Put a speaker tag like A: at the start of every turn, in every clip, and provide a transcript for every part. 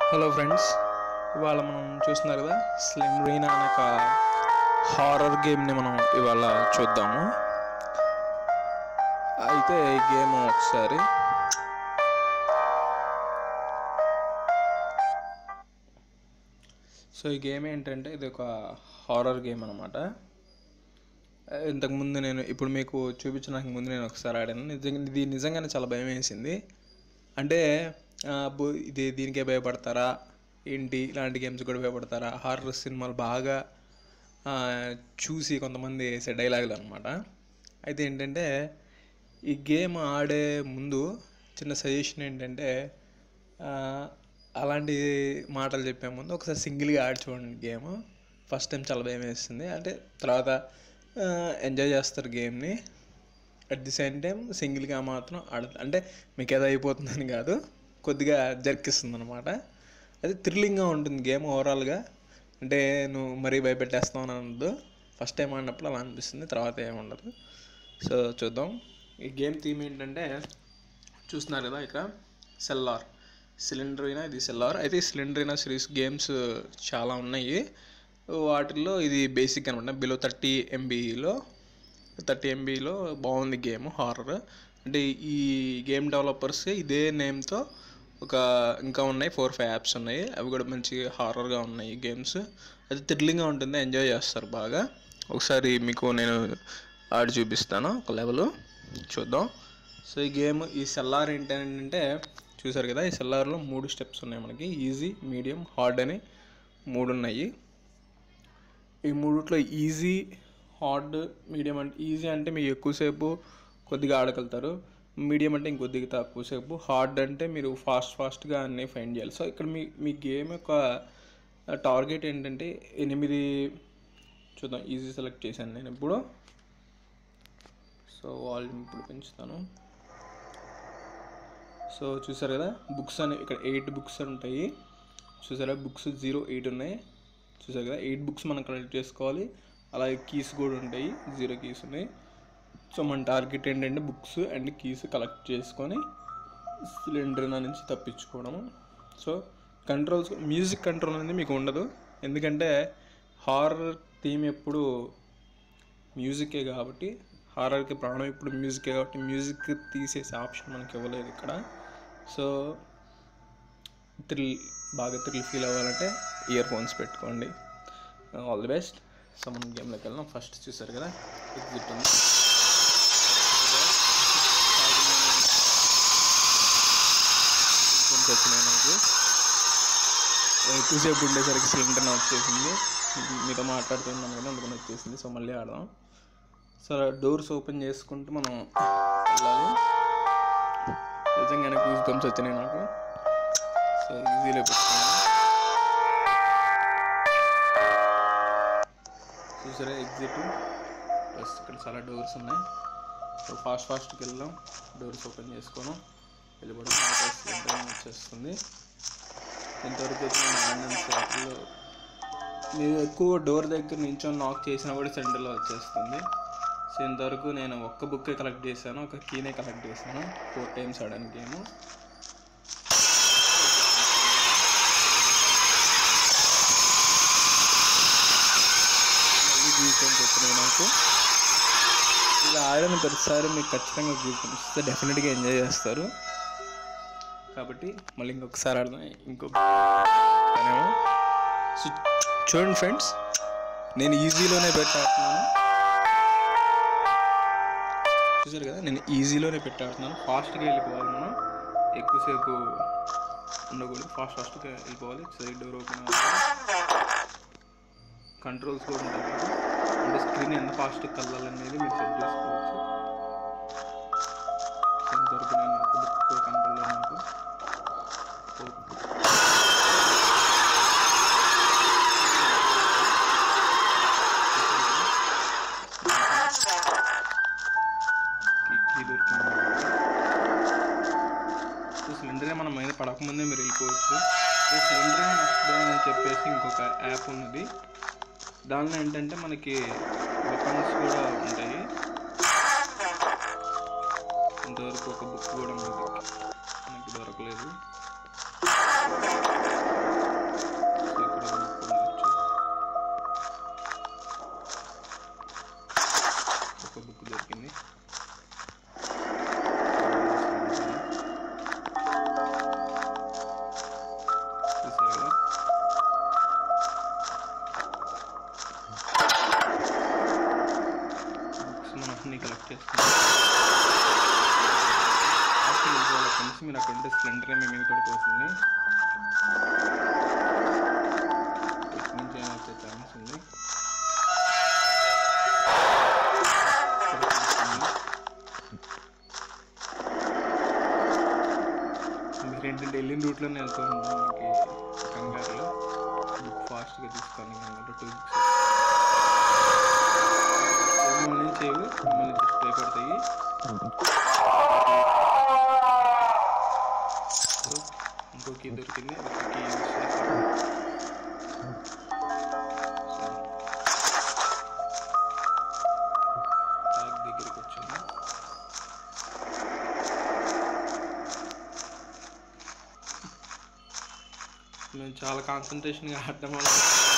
A: Hello friends ఇవాళ మనం చూస్తున్నారు కదా స్లిమ్ రీనా అనే ఒక హారర్ గేమ్ని మనం ఇవాళ చూద్దాము అయితే ఈ గేమ్ ఒకసారి సో ఈ గేమ్ ఏంటంటే ఇది ఒక హారర్ గేమ్ అనమాట ఇంతకుముందు నేను ఇప్పుడు మీకు చూపించడానికి ముందు నేను ఒకసారి ఆడాను నిజంగా ఇది నిజంగానే చాలా భయం వేసింది అంటే ఆ, బో- ఇది దీనికే భయపడతారా ఏంటి ఇలాంటి గేమ్స్ కూడా భయపడతారా హారర్ సినిమాలు బాగా ఆ, చూసి కొంతమంది వేసే డైలాగులు అనమాట అయితే ఏంటంటే ఈ గేమ్ ఆడే ముందు చిన్న సజెషన్ ఏంటంటే ఆ, అలాంటి మాటలు చెప్పే ముందు ఒకసారి సింగిల్గా ఆడి చూడండి గేమ్ ఫస్ట్ టైం చాలా భయం వేస్తుంది అంటే తర్వాత ఎంజాయ్ చేస్తారు గేమ్ని అట్ ది సేమ్ టైం సింగిల్గా మాత్రం ఆడదు అంటే మీకు ఏదో అయిపోతుందని కాదు కొద్దిగా జర్కిస్తుంది అనమాట అది థ్రిల్లింగ్గా ఉంటుంది గేమ్ ఓవరాల్గా అంటే నువ్వు మరీ భయపెట్టేస్తావు అని అనదు ఫస్ట్ టైం ఆడినప్పుడు అలా అనిపిస్తుంది తర్వాత ఏముండదు సో చూద్దాం ఈ గేమ్ థీమ్ ఏంటంటే చూస్తున్నారు కదా ఇక్కడ సెల్లార్ సిలిండరీనా ఇది సెల్లార్ అయితే ఈ సిలిండరీనా సిరీస్ గేమ్స్ చాలా ఉన్నాయి వాటిల్లో ఇది బేసిక్ అనమాట బిలో థర్టీ ఎంబీలో థర్టీ ఎంబీలో బాగుంది గేమ్ హారర్ అంటే ఈ గేమ్ డెవలపర్స్ ఇదే నేమ్తో ఒక ఇంకా ఉన్నాయి ఫోర్ ఫైవ్ యాప్స్ ఉన్నాయి అవి కూడా మంచి హారర్గా ఉన్నాయి గేమ్స్ అది థ్రిల్లింగ్గా ఉంటుంది ఎంజాయ్ చేస్తారు బాగా ఒకసారి మీకు నేను ఆడి చూపిస్తాను ఒక లెవెల్ చూద్దాం సో ఈ గేమ్ ఈ సెల్లార్ ఏంటంటే చూసారు కదా ఈ సెల్లార్లో మూడు స్టెప్స్ ఉన్నాయి మనకి ఈజీ మీడియం హార్డ్ అని మూడు ఉన్నాయి ఈ మూడిట్లో ఈజీ హార్డ్ మీడియం అంటే ఈజీ అంటే మీరు ఎక్కువసేపు కొద్దిగా ఆడగలుగుతారు మీడియం అంటే ఇంకొద్దిగా తక్కువసేపు హార్డ్ అంటే మీరు ఫాస్ట్ ఫాస్ట్గా అన్నీ ఫైండ్ చేయాలి సో ఇక్కడ మీ మీ గేమ్ యొక్క టార్గెట్ ఏంటంటే ఎనిమిది చూద్దాం ఈజీ సెలెక్ట్ చేశాను నేను ఇప్పుడు సో వాల్యూమ్ ఇప్పుడు పెంచుతాను సో చూసారు కదా బుక్స్ అని ఇక్కడ ఎయిట్ బుక్స్ ఉంటాయి చూసారా బుక్స్ జీరో ఎయిట్ ఉన్నాయి చూసారు కదా ఎయిట్ బుక్స్ మనం కలెక్ట్ చేసుకోవాలి అలాగే కీస్ కూడా ఉంటాయి జీరో కీస్ ఉన్నాయి సో మన టార్గెట్ ఏంటంటే బుక్స్ అండ్ కీస్ కలెక్ట్ చేసుకొని సిలిండర్ నుంచి తప్పించుకోవడము సో కంట్రోల్స్ మ్యూజిక్ కంట్రోల్ అనేది మీకు ఉండదు ఎందుకంటే హారర్ థీమ్ ఎప్పుడు మ్యూజికే కాబట్టి హారర్కి ప్రాణం ఇప్పుడు మ్యూజికే కాబట్టి మ్యూజిక్ తీసేసే ఆప్షన్ మనకి ఇవ్వలేదు ఇక్కడ సో థ్రిల్ బాగా థ్రిల్ ఫీల్ అవ్వాలంటే ఇయర్ ఫోన్స్ పెట్టుకోండి ఆల్ ది బెస్ట్ సో మనం గేమ్లోకి వెళ్దాం ఫస్ట్ చూసారు కదా ఎగ్జిట్ ఉంది Exams వచ్చినాయి నాకు ఎక్కువసేపు ఉండేసరికి సిలిండర్ వచ్చేసింది మీతో మాట్లాడుతున్నాను కదా అందుకని వచ్చేసింది సో మళ్ళీ ఆడదాం సో డోర్స్ ఓపెన్ చేసుకుంటూ మనం వెళ్ళాలి నిజంగానే కూస్ బంప్స్ వచ్చినాయి నాకు సో ఈజీలో పెట్టుకున్నాను చూసారా ఎగ్జిట్ ప్లస్ ఇక్కడ చాలా డోర్స్ ఉన్నాయి సో ఫాస్ట్ ఫాస్ట్కి వెళ్దాం డోర్స్ ఓపెన్ చేసుకోను వెళ్ళిపోవడం సిలిండర్ వచ్చేస్తుంది ఇంతవరకు అయితే నేను ఆడిన షాపులో మీరు ఎక్కువ డోర్ దగ్గర నించొని నాక్ చేసినా కూడా సెంటర్లో వచ్చేస్తుంది సో ఇంతవరకు నేను ఒక్క బుక్కే కలెక్ట్ చేశాను ఒక కీనే కలెక్ట్ చేశాను ఫోర్ టైమ్స్ ఆడాను గేమ్ మళ్ళీ గూస్ వచ్చినాయి నాకు ఇలా ఆడిన ప్రతిసారి మీకు ఖచ్చితంగా గూస్ ఇస్తే డెఫినెట్గా ఎంజాయ్ చేస్తారు కాబట్టి మళ్ళీ ఇంకొకసారి ఆడదాం ఇంకొక ఏమో సో చూడండి ఫ్రెండ్స్ నేను ఈజీలోనే పెట్టాడుతున్నాను చూసారు కదా నేను ఈజీలోనే పెట్టాడుతున్నాను ఫాస్ట్గా వెళ్ళిపోవాలి మనం ఎక్కువసేపు ఉండకూడదు ఫాస్ట్ ఫాస్ట్గా వెళ్ళిపోవాలి సైడ్ డోర్ ఓపెన్ అవ్వాలి కంట్రోల్స్ కూడా ఉంటాయి కదా. అంటే స్క్రీన్ ఎంత ఫాస్ట్గా కదలాలనేది మీరు సెట్ చేసుకోవచ్చు సో ఇంతవరకు నేను ఒక బుక్ కంట్రోల్లో నాకు కీ దొరికింది సో సిలిండరే మన మీద పడకముందే మీరు వెళ్ళిపోవచ్చు సో సిలిండరే నష్టపోయింది అని చెప్పేసి ఇంకొక యాప్ ఉన్నది దానిలో ఏంటంటే మనకి వెపన్స్ కూడా ఉంటాయి ఇంతవరకు ఒక బుక్ కూడా మనకి మనకి దొరకలేదు దొరికింది చూసారు కదా బుక్స్ మనం అన్ని కలెక్ట్ చేసుకున్నాం ఆఫీస్ వెళ్ళిపోవాలి ఫ్రెండ్స్ మీరు అక్కడ ఉంటే సిలిండర్ మీ మీద పడిపోతుంది ఇటు నుంచి ఏమైనా వచ్చే ఛాన్స్ ఉంది మీరు ఏంటంటే వెళ్ళిన రూట్లోనే వెళ్తూ ఉంటాం మనకి కంగారులో బుక్ ఫాస్ట్గా తీసుకోండి కంగారు టూ బుక్స్ మిమ్మల్ని చేయవు మిమ్మల్ని జస్ట్ భయపడతాయి సో, ఇంకో కీ దొరికింది ఒక కీ యూజ్ చేసాను సో, ట్యాగ్ దగ్గరికి వచ్చాము మేము చాలా కాన్సన్ట్రేషన్గా ఆడటం వల్ల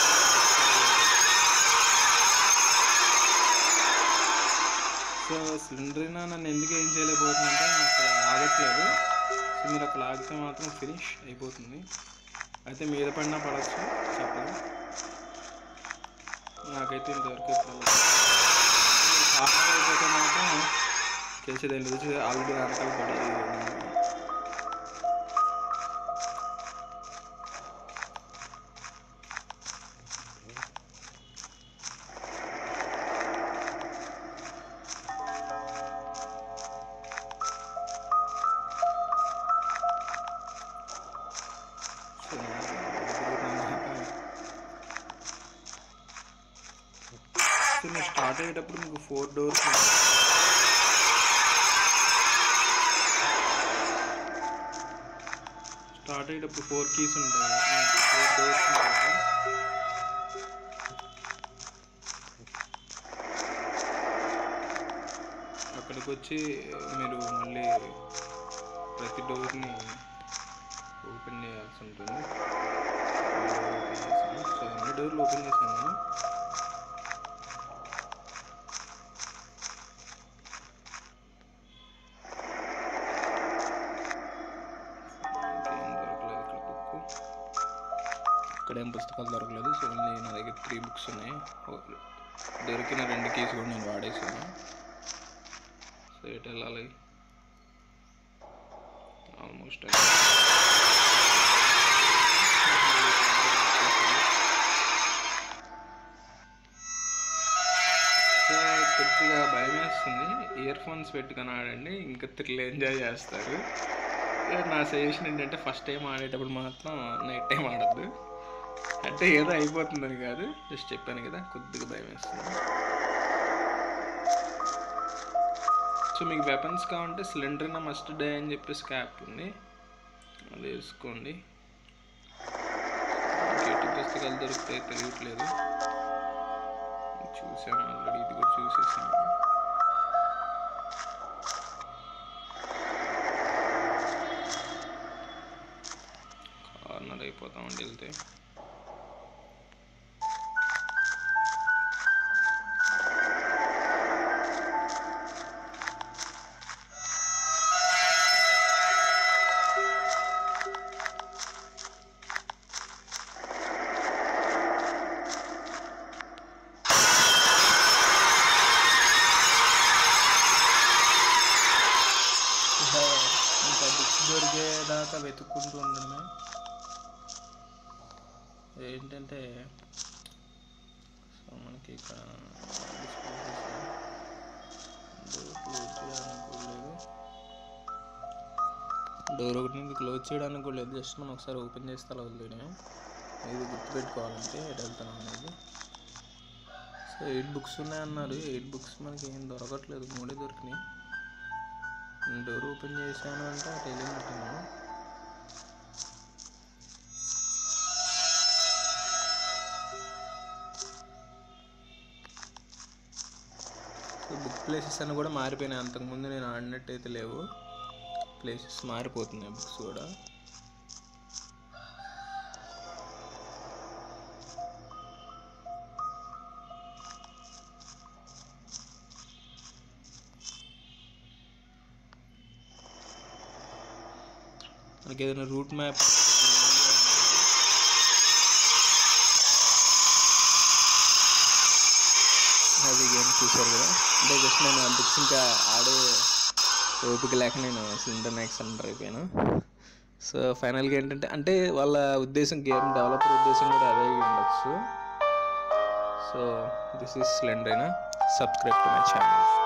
A: సో సిలిండర్ అయినా నన్ను ఎందుకు ఏం చేయలేకపోతుందంటే నేను అక్కడ ఆగట్లేదు సో మీరు అక్కడ ఆగితే మాత్రం ఫినిష్ అయిపోతుంది అయితే మీద పడినా పడవచ్చు చెప్పలేం నాకైతే ఇంతవరకు ఇప్పుడు ఫాస్ట్ అయిపోతే మాత్రం చేసేది ఏం లేదు ఆల్రెడీ వెనకాల పడి ఉన్నాను. సో సో నేను స్టార్ట్ అయ్యేటప్పుడు మీకు ఫోర్ డోర్స్ స్టార్ట్ అయ్యేటప్పుడు ఫోర్ కీస్ ఉంటాయి ఫోర్ డోర్స్ ఉంటాయి అక్కడికి వచ్చి మీరు మళ్ళీ ప్రతి డోర్ని ఓపెన్ చేయాల్సి ఉంటుంది ఓపెన్ చేశాను సో అన్ని డోర్లు ఓపెన్ చేశాను నేను ఇంకేం దొరకలేదు ఇక్కడ బుక్ ఇక్కడ ఏం పుస్తకాలు దొరకలేదు సో ఓన్లీ నా దగ్గర త్రీ బుక్స్ ఉన్నాయి ఓ- దొరికిన రెండు కీస్ కూడా నేను వాడేసాను సో ఎటు వెళ్ళాలి ఆల్మోస్ట్ సో కొద్దిగా భయం వేస్తుంది ఇయర్ ఫోన్స్ పెట్టుకొని ఆడండి ఇంకా థ్రిల్ ఎంజాయ్ చేస్తారు ఇక నా సజెషన్ ఏంటంటే ఫస్ట్ టైం ఆడేటప్పుడు మాత్రం నైట్ టైం ఆడద్దు అంటే ఏదో అయిపోతుందని కాదు జస్ట్ చెప్పాను కదా కొద్దిగా భయం వేస్తుంది సో మీకు వెపన్స్ కావాలంటే సిలిండర్ నా మస్ట్ డే అని చెప్పేసి క్యాప్ ఉంది అది వేసుకోండి ఎటు పుస్తకాలు దొరుకుతాయి తెలియట్లేదు చూసాము ఆల్రెడీ ఇది కూడా చూసేసాము కార్నర్ అయిపోతామండి వెళ్తే ఇంకా బుక్స్ దొరికేదాకా వెతుక్కుంటూ ఉండడమే ఏంటంటే సో మనకి ఇక్కడ డోర్ ఒకటి నుంచి క్లోజ్ చేయడానికి కూడా లేదు జస్ట్ మనం ఒకసారి ఓపెన్ చేస్తే అలా వదిలేనే ఇది గుర్తుపెట్టుకోవాలంటే ఎటు వెళ్తాను అనేది సో ఎయిట్ బుక్స్ ఉన్నాయన్నారు ఎయిట్ బుక్స్ మనకి ఏం దొరకట్లేదు మూడే దొరికినాయి డోర్ ఓపెన్ చేశాను అంటే అటు వెళ్ళినట్టున్నాను సో బుక్ ప్లేసెస్ అని కూడా మారిపోయినాయి అంతకుముందు నేను ఆడినట్టు అయితే లేవు ప్లేసెస్ మారిపోతున్నాయి బుక్స్ కూడా మనకి ఏదైనా రూట్ మ్యాప్ అది గేమ్ చూసారు కదా అంటే జస్ట్ నేను బుక్స్ ఇంకా ఆడే ఓపిక లేక నేను ఇంటర్నెట్ సెంటర్ అయిపోయాను సో ఫైనల్గా ఏంటంటే అంటే వాళ్ళ ఉద్దేశం గేమ్ డెవలపర్ ఉద్దేశం కూడా అదే అయి ఉండొచ్చు సో దిస్ ఈస్ స్లెండర్ అయినా సబ్స్క్రైబ్ టు మై ఛానల్